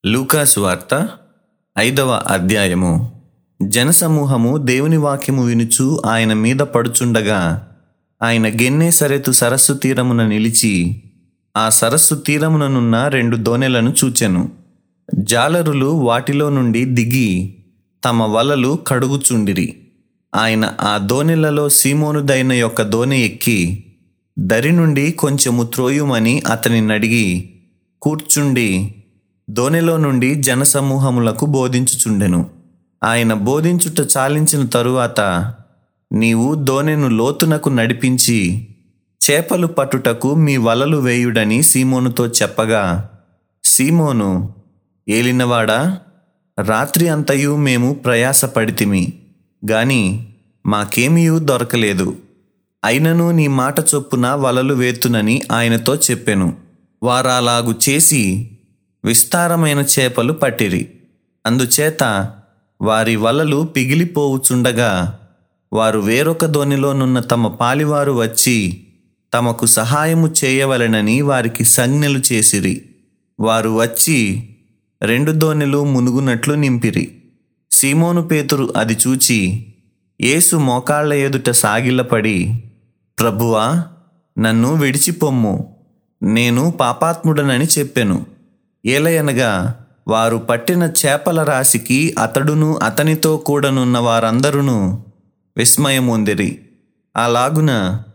లూకాసు వార్త ఐదవ అధ్యాయము జనసమూహము దేవుని వాక్యము వినుచు ఆయన మీద పడుచుండగా ఆయన గెన్నే సరెతు సరస్సు తీరమున నిలిచి ఆ సరస్సు తీరముననున్న రెండు దోణెలను చూచెను జాలరులు వాటిలో నుండి దిగి తమ వలలు కడుగుచుండిరి ఆయన ఆ దోణెలలో సీమోనుదైన యొక్క దోణె ఎక్కి దరి నుండి కొంచెము త్రోయుమని అతని అడిగి కూర్చుండి దోణిలో నుండి జనసమూహములకు బోధించుచుండెను ఆయన బోధించుట చాలించిన తరువాత నీవు దోణెను లోతునకు నడిపించి చేపలు పట్టుటకు మీ వలలు వేయుడని సీమోనుతో చెప్పగా సీమోను ఏలినవాడా రాత్రి అంతయు మేము ప్రయాసపడితిమి గాని మాకేమీయూ దొరకలేదు అయినను నీ మాట చొప్పున వలలు వేతునని ఆయనతో చెప్పెను వారాలాగు చేసి విస్తారమైన చేపలు పట్టిరి అందుచేత వారి వలలు పిగిలిపోవుచుండగా వారు వేరొక దోనిలోనున్న తమ పాలివారు వచ్చి తమకు సహాయము చేయవలెనని వారికి సంజ్ఞలు చేసిరి వారు వచ్చి రెండు దోణెలు మునుగునట్లు నింపిరి సీమోను పేతురు అది చూచి యేసు మోకాళ్ళ ఎదుట సాగిలపడి ప్రభువా నన్ను విడిచిపొమ్ము నేను పాపాత్ముడనని చెప్పెను ఏలయనగా వారు పట్టిన చేపల రాశికి అతడును అతనితో కూడనున్న వారందరూ విస్మయం పొందిరి అలాగున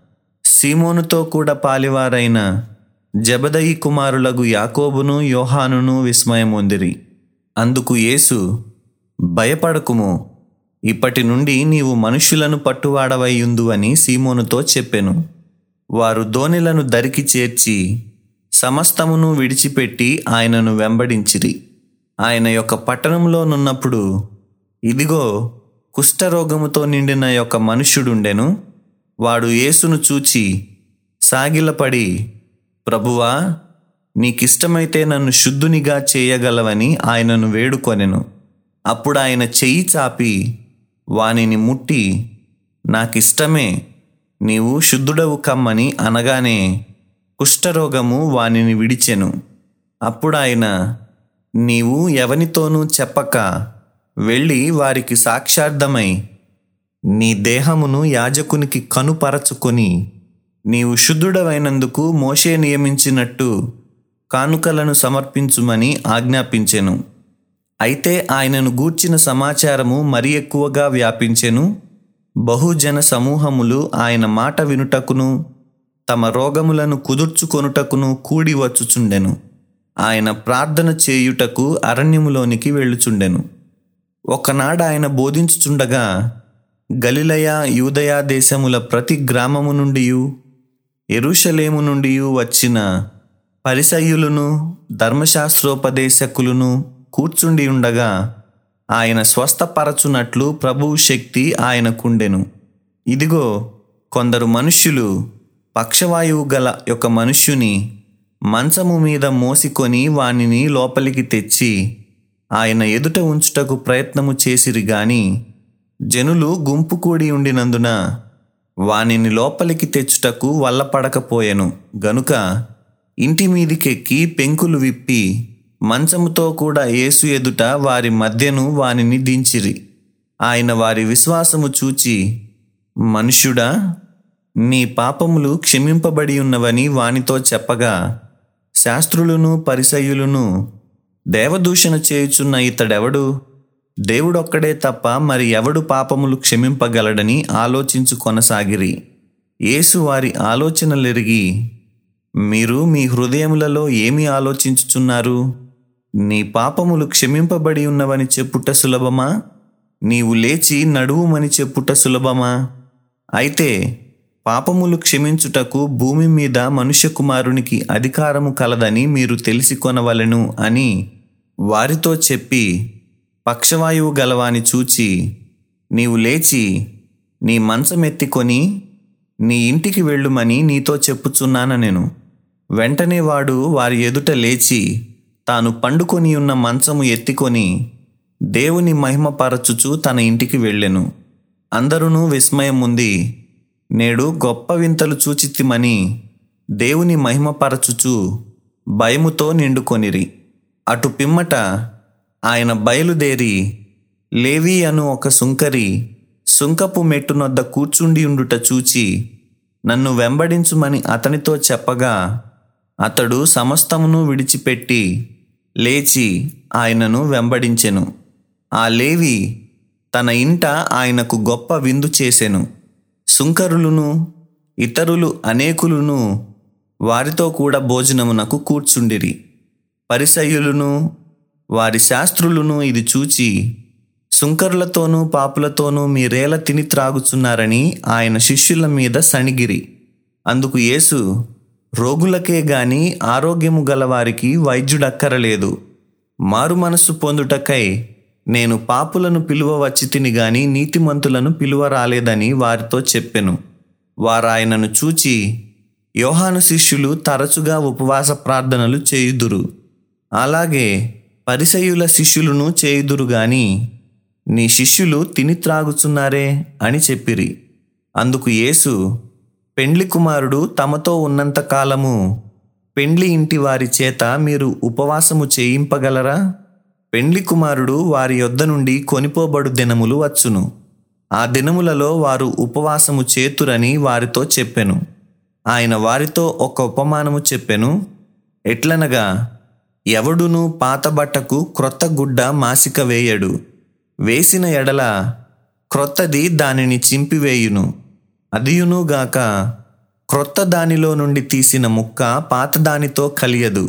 సీమోనుతో కూడా పాలివారైన జబదయి కుమారులగు యాకోబును యోహానును విస్మయం పొందిరి అందుకు యేసు భయపడకుము ఇప్పటి నుండి నీవు మనుష్యులను పట్టువాడవయ్యుందు అని సీమోనుతో చెప్పెను వారు దోణిలను దరికి చేర్చి సమస్తమును విడిచిపెట్టి ఆయనను వెంబడించిరి ఆయన యొక్క పట్టణంలోనున్నప్పుడు ఇదిగో కుష్ఠరోగముతో నిండిన యొక్క మనుష్యుడుండెను వాడు యేసును చూచి సాగిలపడి ప్రభువా నీకిష్టమైతే నన్ను శుద్ధునిగా చేయగలవని ఆయనను వేడుకొనెను అప్పుడు ఆయన చెయ్యి చాపి వానిని ముట్టి నాకిష్టమే నీవు శుద్ధుడవు కమ్మని అనగానే కుష్ఠరోగము వానిని విడిచెను అప్పుడు ఆయన నీవు ఎవనితోనూ చెప్పక వెళ్ళి వారికి సాక్షార్థమై నీ దేహమును యాజకునికి కనుపరచుకొని నీవు శుద్ధుడవైనందుకు మోషే నియమించినట్టు కానుకలను సమర్పించుమని ఆజ్ఞాపించెను అయితే ఆయనను గూర్చిన సమాచారము మరి ఎక్కువగా వ్యాపించెను బహుజన సమూహములు ఆయన మాట వినుటకును తమ రోగములను కుదుర్చుకొనుటకును కూడి వచ్చుచుండెను ఆయన ప్రార్థన చేయుటకు అరణ్యములోనికి వెళ్ళుచుండెను ఒకనాడు ఆయన బోధించుచుండగా గలిలయ యూదయా దేశముల ప్రతి గ్రామము నుండి ఎరుషలేము నుండి వచ్చిన పరిసయ్యులను ధర్మశాస్త్రోపదేశకులను కూర్చుండి ఉండగా ఆయన స్వస్థపరచునట్లు ప్రభువు శక్తి ఆయనకుండెను ఇదిగో కొందరు మనుష్యులు పక్షవాయువు గల యొక్క మనుష్యుని మంచము మీద మోసికొని వానిని లోపలికి తెచ్చి ఆయన ఎదుట ఉంచుటకు ప్రయత్నము చేసిరి గాని జనులు గుంపు కూడి ఉండినందున వానిని లోపలికి తెచ్చుటకు వల్లపడకపోయెను గనుక ఇంటి మీదికెక్కి పెంకులు విప్పి మంచముతో కూడా యేసు ఎదుట వారి మధ్యను వానిని దించిరి ఆయన వారి విశ్వాసము చూచి మనుష్యుడా నీ పాపములు క్షమింపబడి ఉన్నవని వానితో చెప్పగా శాస్త్రులను పరిసయ్యులను దేవదూషణ చేయుచున్న ఇతడెవడు దేవుడొక్కడే తప్ప మరి ఎవడు పాపములు క్షమింపగలడని ఆలోచించు కొనసాగిరి యేసు వారి ఆలోచనలెరిగి మీరు మీ హృదయములలో ఏమి ఆలోచించుచున్నారు నీ పాపములు క్షమింపబడి ఉన్నవని చెప్పుట సులభమా నీవు లేచి నడువుమని చెప్పుట సులభమా అయితే పాపములు క్షమించుటకు భూమి మీద మనుష్య కుమారునికి అధికారము కలదని మీరు తెలిసి కొనవలెను అని వారితో చెప్పి పక్షవాయువు గలవాని చూచి నీవు లేచి నీ మంచమెత్తికొని నీ ఇంటికి వెళ్ళుమని నీతో చెప్పుచున్నాను నేను వెంటనే వాడు వారి ఎదుట లేచి తాను పండుకొని ఉన్న మంచము ఎత్తికొని దేవుని మహిమపరచుచు తన ఇంటికి వెళ్ళెను అందరూ విస్మయం ఉంది నేడు గొప్ప వింతలు చూచితిమని దేవుని మహిమపరచుచు భయముతో నిండుకొనిరి అటు పిమ్మట ఆయన బయలుదేరి లేవి అను ఒక సుంకరి సుంకపు మెట్టునొద్ద కూర్చుండి ఉండుట చూచి నన్ను వెంబడించుమని అతనితో చెప్పగా అతడు సమస్తమును విడిచిపెట్టి లేచి ఆయనను వెంబడించెను ఆ లేవి తన ఇంట ఆయనకు గొప్ప విందు చేసెను సుంకరులును ఇతరులు అనేకులును వారితో కూడా భోజనమునకు కూర్చుండిరి పరిసయ్యులను వారి శాస్త్రులను ఇది చూచి సుంకరులతోనూ పాపులతోనూ మీరేల తిని త్రాగుచున్నారని ఆయన శిష్యుల మీద సణిగిరి అందుకు యేసు రోగులకే గాని ఆరోగ్యము గలవారికి వైద్యుడక్కరలేదు మారు మనస్సు పొందుటకై నేను పాపులను పిలువ వచ్చి తిని గాని నీతిమంతులను పిలువ రాలేదని వారితో చెప్పెను వారాయనను చూచి యోహాను శిష్యులు తరచుగా ఉపవాస ప్రార్థనలు చేయుదురు అలాగే పరిసయుల శిష్యులను చేయుదురు గాని నీ శిష్యులు తిని త్రాగుచున్నారే అని చెప్పిరి అందుకు యేసు పెండ్లి కుమారుడు తమతో ఉన్నంత కాలము పెండ్లి ఇంటి వారి చేత మీరు ఉపవాసము చేయింపగలరా పెండ్లి కుమారుడు వారి యొద్ద నుండి కొనిపోబడు దినములు వచ్చును ఆ దినములలో వారు ఉపవాసము చేతురని వారితో చెప్పెను ఆయన వారితో ఒక ఉపమానము చెప్పెను ఎట్లనగా ఎవడును పాత బట్టకు క్రొత్త గుడ్డ మాసిక వేయడు వేసిన ఎడల క్రొత్తది దానిని చింపివేయును అదియునుగాక క్రొత్త దానిలో నుండి తీసిన ముక్క పాత దానితో కలియదు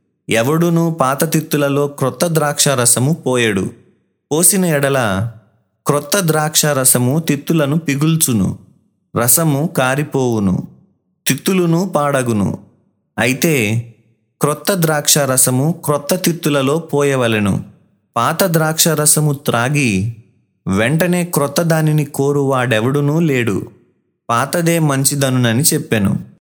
ఎవడును పాత తిత్తులలో క్రొత్త ద్రాక్ష రసము పోయడు పోసిన ఎడల క్రొత్త ద్రాక్ష రసము తిత్తులను పిగుల్చును రసము కారిపోవును తిత్తులును పాడగును అయితే క్రొత్త ద్రాక్ష రసము క్రొత్త తిత్తులలో పోయవలెను పాత ద్రాక్ష రసము త్రాగి వెంటనే క్రొత్త దానిని కోరు వాడెవడునూ లేడు పాతదే మంచిదనునని చెప్పెను